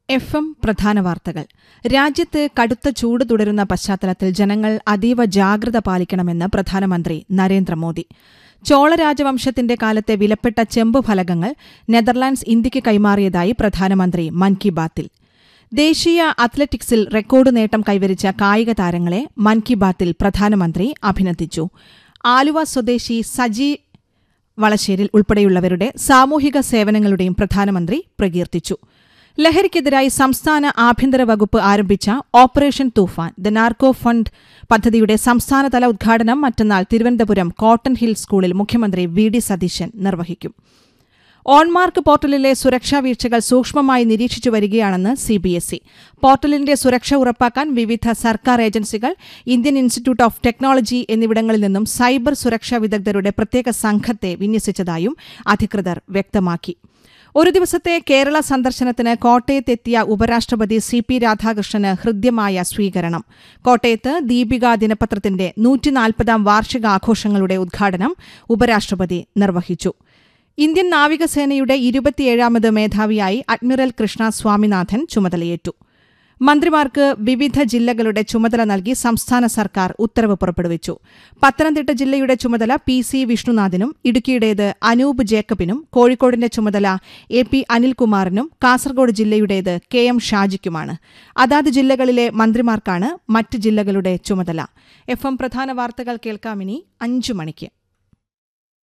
F M പ്രധാന വാർത്തകൾ രാജ്യത്ത് കടുത്ത ചൂട് തുടരുന്ന പശ്ചാത്തലത്തിൽ ജനങ്ങൾ അതീവ ജാഗ്രത പാലിക്കണമെന്ന് പ്രധാനമന്ത്രി നരേന്ദ്രമോദി ചോള രാജവംശത്തിന്റെ കാലത്തെ വിലപ്പെട്ട ചെമ്പ് ഫലകങ്ങൾ നെതർലാൻഡ്സ് ഇന്ത്യയ്ക്ക് കൈമാറിയതായി പ്രധാനമന്ത്രി മൻ കി ബാത്തിൽ ദേശീയ അത്ലറ്റിക്സിൽ റെക്കോർഡ് നേട്ടം കൈവരിച്ച കായിക താരങ്ങളെ മൻ കി ബാത്തിൽ പ്രധാനമന്ത്രി അഭിനന്ദിച്ചു ആലുവ സ്വദേശി സജി വളശ്ശേരിൽ ഉൾപ്പെടെയുള്ളവരുടെ സാമൂഹിക സേവനങ്ങളുടെയും പ്രധാനമന്ത്രി പ്രകീർത്തിച്ചു ലഹരിക്കെതിരായി സംസ്ഥാന ആഭ്യന്തര വകുപ്പ് ആരംഭിച്ച operation Toofan the narco fund പദ്ധതിയുടെ സംസ്ഥാനതല ഉദ്ഘാടനം മറ്റന്നാൾ തിരുവനന്തപുരം കോട്ടൺ ഹിൽ സ്കൂളിൽ മുഖ്യമന്ത്രി വി ഡി സതീശൻ നിർവഹിക്കും ഓൺമാർക്ക് പോർട്ടലിലെ സുരക്ഷാ വീഴ്ചകൾ സൂക്ഷ്മമായി നിരീക്ഷിച്ചു വരികയാണെന്ന് സിബിഎസ്ഇ പോർട്ടലിന്റെ സുരക്ഷ ഉറപ്പാക്കാൻ വിവിധ സർക്കാർ ഏജൻസികൾ ഇന്ത്യൻ ഇൻസ്റ്റിറ്റ്യൂട്ട് ഓഫ് ടെക്നോളജി എന്നിവിടങ്ങളിൽ നിന്നും സൈബർ സുരക്ഷാ വിദഗ്ധരുടെ പ്രത്യേക സംഘത്തെ വിന്യസിച്ചതായും അധികൃതർ വ്യക്തമാക്കി ഒരു ദിവസത്തെ കേരള സന്ദർശനത്തിന് കോട്ടയത്തെത്തിയ ഉപരാഷ്ട്രപതി സി പി രാധാകൃഷ്ണന് ഹൃദ്യമായ സ്വീകരണം കോട്ടയത്ത് ദീപിക ദിനപത്രത്തിന്റെ നൂറ്റിനാൽപ്പതാം വാർഷികാഘോഷങ്ങളുടെ ഉദ്ഘാടനം ഉപരാഷ്ട്രപതി നിർവഹിച്ചു ഇന്ത്യൻ നാവികസേനയുടെ ഇരുപത്തിയേഴാമത് മേധാവിയായി അഡ്മിറൽ കൃഷ്ണ സ്വാമിനാഥൻ ചുമതലയേറ്റു മന്ത്രിമാർക്ക് വിവിധ ജില്ലകളുടെ ചുമതല നൽകി സംസ്ഥാന സർക്കാർ ഉത്തരവ് പുറപ്പെടുവിച്ചു പത്തനംതിട്ട ജില്ലയുടെ ചുമതല പി സി വിഷ്ണുനാഥിനും ഇടുക്കിയുടേത് അനൂപ് ജേക്കബിനും കോഴിക്കോടിന്റെ ചുമതല എ പി അനിൽകുമാറിനും കാസർഗോഡ് ജില്ലയുടേത് കെ എം ഷാജിക്കുമാണ് അതാത് ജില്ലകളിലെ മന്ത്രിമാർക്കാണ് മറ്റ് ജില്ലകളുടെ ചുമതല എഫ് എം പ്രധാന വാർത്തകൾ കേൾക്കാമിനി അഞ്ചു മണിക്ക്